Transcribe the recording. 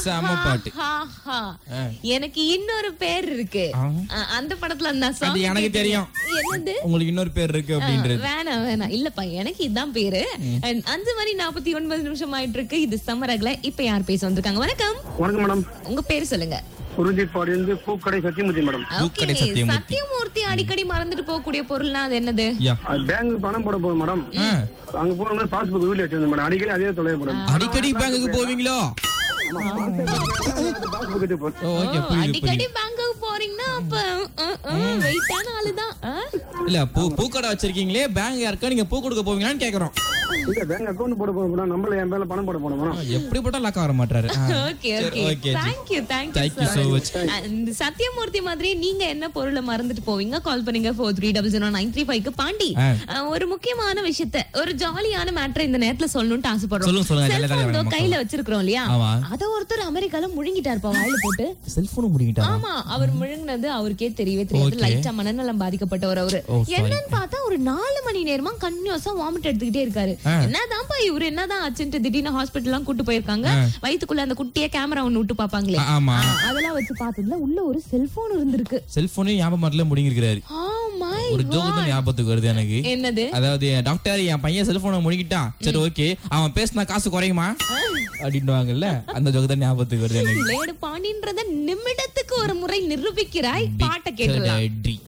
செம பாட்டு ஆஹா. எனக்கு இன்னொரு பேர் இருக்கு ஆ. அ- அந்த படத்துல அந்த song அது எனக்கு கேட்டீங்க. தெரியும். என்னது உங்களுக்கு இன்னொரு பேர் இருக்கு அப்படின்றது வேணாம் வேணாம் இல்லப்பா எனக்கு இதான் பேரு And அஞ்சு மணி நாற்பத்தி ஒன்பது நிமிஷம் ஆயிட்டு இருக்கு இது சமரகல இப்ப யார் பேச வந்திருக்காங்க வணக்கம் வணக்கம் மேடம் உங்க பேர் சொல்லுங்க குருஜித் பாடி வந்து பூக்கடை சத்தியமூர்த்தி மேடம் பூக்கடை Okay, சத்தியமூர்த்தி. சத்தியமூர்த்தி அடிக்கடி மறந்துட்டு போகக்கூடிய பொருள்னா அது என்னது யா அது பேங்க் பணம் போட போகுது மேடம் ஆ. அங்க போனோம்னா பாஸ்புக் வீட்டுல வச்சிருந்தேன் மேடம் அடிக்கடி அதே தொலைவு மேடம் அடிக்கடி பேங்குக்கு போவீங்களோ பாஸ்புக் எடுத்து போ- ஓ, ஓகே புரியுது அடிக்கடி புரியுது பேங்க்குக்கு போறீங்கன்னா அப்ப வெயிட்டான ஆளுதான் ஆ? இல்ல பூ பூக்கடை வச்சிருக்கீங்களே பேங்க் யாருக்கா நீங்க பூ கொடுக்க போவீங்களான்னு கேக்குறோம் இல்ல பேங்க் அக்கௌண்ட் போட போகுது மேடம் நம்மள என் பேர்ல பணம் போட போனோம் மேடம் எப்படிப்பட்ட லக்கா வர மாட்டாரு ஆ. ஓகே சரி, okay okay, ji. Thank you thank Thank you so much. இந்த சத்யமூர்த்தி மாதிரி நீங்க என்ன பொருளை மறந்துட்டு போவீங்க கால் பண்ணுங்க four three double zero nine three ஃபைவ்க்கு பாண்டி ஆ. அஹ், ஒரு முக்கியமான விஷயத்த ஒரு ஜாலியான மேட்டர் இந்த நேரத்துல சொல்லணும்னு ஆசைப்படுறோம் சொல்லுங்க, சொல்லுங்க. நல்ல Cellphone வேலை இதோ வேணும் கையில வச்சிருக்கிறோம் இல்லையா ஆமா. அத ஒருத்தர் அமெரிக்கால முழுங்கிட்டாருப்பா வாயில போட்டு செல்போன் முடிக்கிட்டாரா ஆமா அவர் முழுங்கினது அவருக்கே தெரியவே தெரியாது Okay. லைட்டா மனநலம் பாதிக்கப்பட்டவர் அவரு Oh, sorry. என்னன்னு பார்த்தா ஒரு நாலு மணி நேரமா கன்யூஸா வாமிட் எடுத்துக்கிட்டே இருக்காரு ஆ. என்னதான்ப்பா இவரு என்னதான் ஆச்சுன்ட்டு திடீர்னு ஹாஸ்பிட்டல் எல்லாம் கூட்டு போயிருக்காங்க வயித்துக்குள்ள அந்த குட்டிய கேமரா ஒண்ணு விட்டு பாப்பாங்களே ஆ, ஆமா. ஆ, அதெல்லாம் வச்சு பார்த்ததுல உள்ள ஒரு செல்போன் இருந்திருக்கு செல்போனே ஞாபகம் மாட்டல முடிங்கிருக்கிறாரு Oh my ஒரு ஜோக் தான் ஞாபகத்துக்கு வருது எனக்கு என்னது அதாவது டாக்டர் என் பையன் செல்போனை முடிக்கிட்டான் சரி ஓகே அவன் பேசினா காசு குறையுமா அப்படின்னுவாங்கல்ல அந்த ஜோக் தான் ஞாபகத்துக்கு வருது எனக்கு லேடு பாண்டின்றத நிமிடத்துக்கு ஒரு முறை நிரூபிக்கிறாய் பாட்டை கேட்டுலாம் அடி.